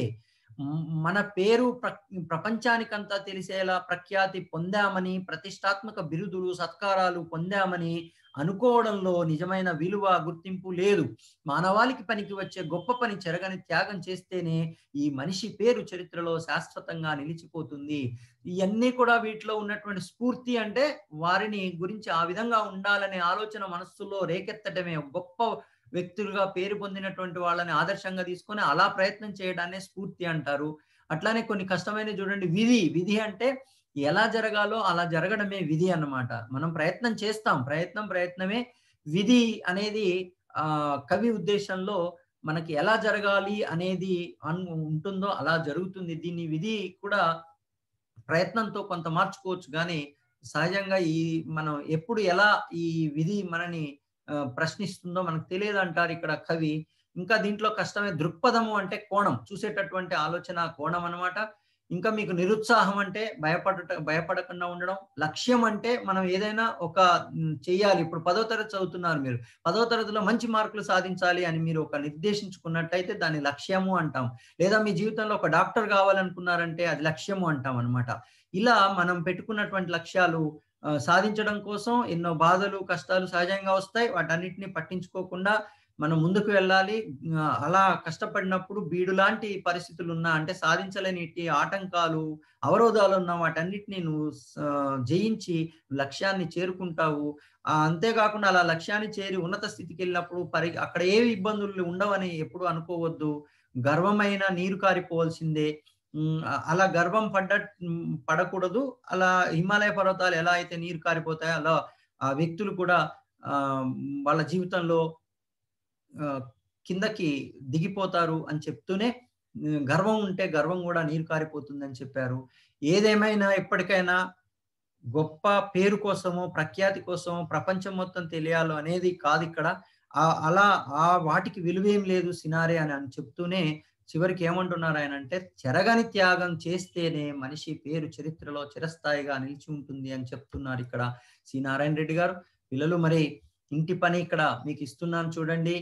మన పేరు ప్ర ప్రపంచానికంతా తెలిసేలా ప్రఖ్యాతి పొందామని ప్రతిష్టాత్మక బిరుదులు సత్కారాలు పొందామని అనుకోవడంలో నిజమైన విలువ గుర్తింపు లేదు మానవాళికి పనికి వచ్చే గొప్ప పని చెరగని త్యాగం చేస్తేనే ఈ మనిషి పేరు చరిత్రలో శాశ్వతంగా నిలిచిపోతుంది ఇవన్నీ కూడా వీటిలో ఉన్నటువంటి స్ఫూర్తి అంటే వారిని గురించి ఆ విధంగా ఉండాలనే ఆలోచన మనస్సులో రేకెత్తడమే గొప్ప వ్యక్తులుగా పేరు పొందినటువంటి వాళ్ళని ఆదర్శంగా తీసుకొని అలా ప్రయత్నం చేయడాన్ని స్ఫూర్తి అంటారు అట్లానే కొన్ని కష్టమైన చూడండి విధి విధి అంటే ఎలా జరగాలో అలా జరగడమే విధి అన్నమాట మనం ప్రయత్నం చేస్తాం ప్రయత్నం ప్రయత్నమే విధి అనేది ఆ కవి ఉద్దేశంలో మనకి ఎలా జరగాలి అనేది ఉంటుందో అలా జరుగుతుంది దీన్ని విధి కూడా ప్రయత్నంతో కొంత మార్చుకోవచ్చు కానీ సహజంగా ఈ మనం ఎప్పుడు ఎలా ఈ విధి మనని ప్రశ్నిస్తుందో మనకు తెలియదు అంటారు ఇక్కడ కవి ఇంకా దీంట్లో కష్టమే దృక్పథము అంటే కోణం చూసేటటువంటి ఆలోచన కోణం అనమాట ఇంకా మీకు నిరుత్సాహం అంటే భయపడట భయపడకుండా ఉండడం లక్ష్యం అంటే మనం ఏదైనా ఒక చేయాలి ఇప్పుడు పదో తరగతి చదువుతున్నారు మీరు పదో తరగతిలో మంచి మార్కులు సాధించాలి అని మీరు ఒక నిర్దేశించుకున్నట్టయితే దాని లక్ష్యము అంటాం లేదా మీ జీవితంలో ఒక డాక్టర్ కావాలనుకున్నారంటే అది లక్ష్యము అంటాం అనమాట ఇలా మనం పెట్టుకున్నటువంటి లక్ష్యాలు సాధించడం కోసం ఎన్నో బాధలు కష్టాలు సహజంగా వస్తాయి వాటన్నిటిని పట్టించుకోకుండా మనం ముందుకు వెళ్ళాలి అలా కష్టపడినప్పుడు బీడు లాంటి పరిస్థితులు ఉన్నా అంటే సాధించలేని ఆటంకాలు అవరోధాలు ఉన్న వాటన్నిటిని నువ్వు జయించి లక్ష్యాన్ని చేరుకుంటావు అంతేకాకుండా అలా లక్ష్యాన్ని చేరి ఉన్నత స్థితికి వెళ్ళినప్పుడు పరి అక్కడ ఏ ఇబ్బందులు ఉండవని ఎప్పుడు అనుకోవద్దు గర్వమైన నీరు కారిపోవాల్సిందే అలా గర్వం పడ్డ పడకూడదు అలా హిమాలయ పర్వతాలు ఎలా అయితే నీరు కారిపోతాయో అలా ఆ వ్యక్తులు కూడా ఆ వాళ్ళ జీవితంలో కిందకి దిగిపోతారు అని చెప్తూనే గర్వం ఉంటే గర్వం కూడా నీరు కారిపోతుంది అని చెప్పారు ఏదేమైనా ఎప్పటికైనా గొప్ప పేరు కోసమో ప్రఖ్యాతి కోసమో ప్రపంచం మొత్తం తెలియాలో అనేది కాదు ఇక్కడ అలా ఆ వాటికి విలువేం లేదు సినారే అని అని చెప్తూనే చివరికి ఏమంటున్నారు ఆయన అంటే చెరగని త్యాగం చేస్తేనే మనిషి పేరు చరిత్రలో చిరస్థాయిగా నిలిచి ఉంటుంది అని చెప్తున్నారు ఇక్కడ సి నారాయణ రెడ్డి గారు పిల్లలు మరి ఇంటి పని ఇక్కడ మీకు ఇస్తున్నాను చూడండి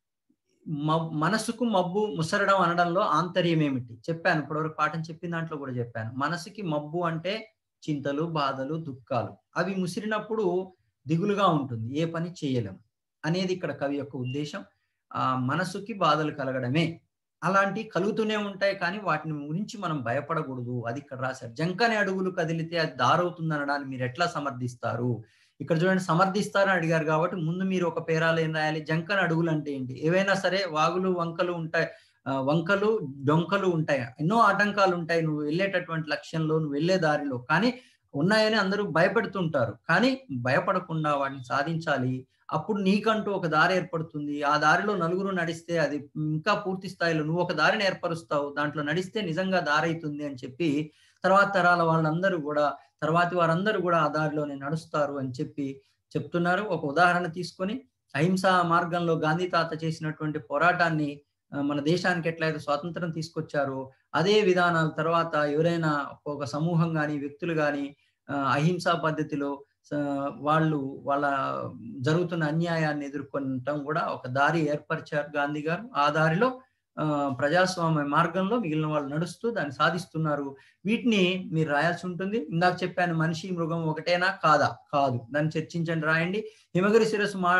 మనసుకు మబ్బు ముసరడం అనడంలో ఆంతర్యం ఏమిటి చెప్పాను ఇప్పటివరకు పాఠం చెప్పిన దాంట్లో కూడా చెప్పాను మనసుకి మబ్బు అంటే చింతలు బాధలు దుఃఖాలు అవి ముసిరినప్పుడు దిగులుగా ఉంటుంది ఏ పని చేయలేం అనేది ఇక్కడ కవి యొక్క ఉద్దేశం ఆ మనసుకి బాధలు కలగడమే అలాంటి కలుగుతూనే ఉంటాయి కానీ వాటిని గురించి మనం భయపడకూడదు అది ఇక్కడ రాశారు జంకని అడుగులు కదిలితే అది దారవుతుంది అనడాన్ని మీరు ఎట్లా సమర్థిస్తారు ఇక్కడ చూడండి సమర్థిస్తారని అడిగారు కాబట్టి ముందు మీరు ఒక పేరాలు ఏం రాయాలి జంకని అడుగులు అంటే ఏంటి ఏవైనా సరే వాగులు వంకలు ఉంటాయి వంకలు డొంకలు ఉంటాయి ఎన్నో ఆటంకాలు ఉంటాయి నువ్వు వెళ్ళేటటువంటి లక్ష్యంలో నువ్వు వెళ్ళే దారిలో కానీ ఉన్నాయని అందరూ భయపెడుతుంటారు కానీ భయపడకుండా వాటిని సాధించాలి అప్పుడు నీకంటూ ఒక దారి ఏర్పడుతుంది ఆ దారిలో నలుగురు నడిస్తే అది ఇంకా పూర్తి స్థాయిలో నువ్వు ఒక దారిని ఏర్పరుస్తావు దాంట్లో నడిస్తే నిజంగా దారి అవుతుంది అని చెప్పి తర్వాత తరాల వాళ్ళందరూ కూడా తర్వాతి వారందరూ కూడా ఆ దారిలోనే నడుస్తారు అని చెప్పి చెప్తున్నారు ఒక ఉదాహరణ తీసుకొని అహింసా మార్గంలో గాంధీ తాత చేసినటువంటి పోరాటాన్ని మన దేశానికి ఎట్లయితే స్వాతంత్రం తీసుకొచ్చారో అదే విధానాల తర్వాత ఎవరైనా ఒక సమూహం కానీ వ్యక్తులు కానీ అహింసా పద్ధతిలో వాళ్ళు వాళ్ళ జరుగుతున్న అన్యాయాన్ని ఎదుర్కొనటం కూడా ఒక దారి ఏర్పరిచారు గాంధీ గారు ఆ దారిలో ప్రజాస్వామ్య మార్గంలో మిగిలిన వాళ్ళు నడుస్తూ దాన్ని సాధిస్తున్నారు వీటిని మీరు రాయాల్సి ఉంటుంది ఇందాక చెప్పాను మనిషి మృగం ఒకటేనా కాదా కాదు దాన్ని చర్చించండి రాయండి హిమగిరి శిరస్సు మా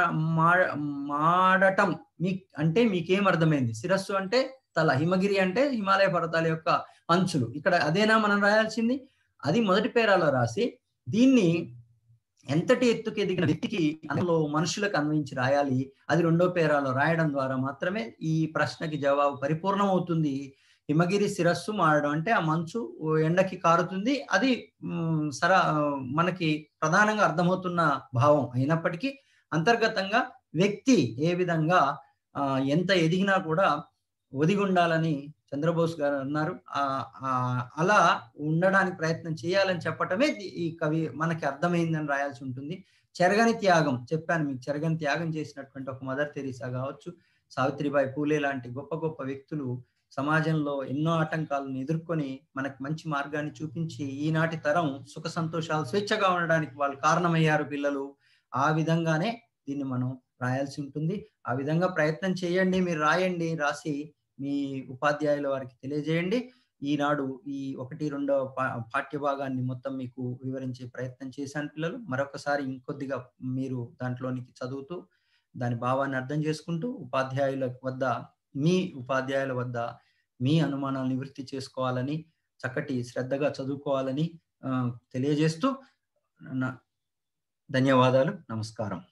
మాడటం మీ అంటే మీకేం అర్థమైంది శిరస్సు అంటే తల హిమగిరి అంటే హిమాలయ పర్వతాల యొక్క అంచులు ఇక్కడ అదేనా మనం రాయాల్సింది అది మొదటి పేరాలో రాసి దీన్ని ఎంతటి ఎత్తుకు ఎదిగిన వ్యక్తికి అందులో మనుషులకు అన్వయించి రాయాలి అది రెండో పేరాలో రాయడం ద్వారా మాత్రమే ఈ ప్రశ్నకి జవాబు పరిపూర్ణం అవుతుంది హిమగిరి శిరస్సు మారడం అంటే ఆ మంచు ఎండకి కారుతుంది అది సర మనకి ప్రధానంగా అర్థమవుతున్న భావం అయినప్పటికీ అంతర్గతంగా వ్యక్తి ఏ విధంగా ఆ, ఎంత ఎదిగినా కూడా ఒదిగి ఉండాలని చంద్రబోస్ గారు అన్నారు ఆ ఆ, అలా ఉండడానికి ప్రయత్నం చేయాలని చెప్పటమే ది- ఈ కవి మనకి అర్థమైందని రాయాల్సి ఉంటుంది చెరగని త్యాగం చెప్పాను మీకు చెరగని త్యాగం చేసినటువంటి ఒక మదర్ తెరీసా కావచ్చు సావిత్రిబాయి పూలే లాంటి గొప్ప గొప్ప వ్యక్తులు సమాజంలో ఎన్నో ఆటంకాలను ఎదుర్కొని మనకి మంచి మార్గాన్ని చూపించి ఈనాటి తరం సుఖ సంతోషాలు స్వేచ్ఛగా ఉండడానికి వాళ్ళు కారణమయ్యారు పిల్లలు ఆ విధంగానే దీన్ని మనం రాయాల్సి ఉంటుంది ఆ విధంగా ప్రయత్నం చేయండి మీరు రాయండి రాసి మీ ఉపాధ్యాయుల వారికి తెలియజేయండి ఈనాడు ఈ ఒకటి రెండో పా- పాఠ్య భాగాన్ని మొత్తం మీకు వివరించే ప్రయత్నం చేశాను పిల్లలు మరొకసారి ఇంకొద్దిగా మీరు దాంట్లోనికి చదువుతూ దాని భావాన్ని అర్థం చేసుకుంటూ ఉపాధ్యాయుల వద్ద మీ ఉపాధ్యాయుల వద్ద మీ అనుమానాలు నివృత్తి చేసుకోవాలని చక్కటి శ్రద్ధగా చదువుకోవాలని ఆ, తెలియజేస్తూ నా ధన్యవాదాలు నమస్కారం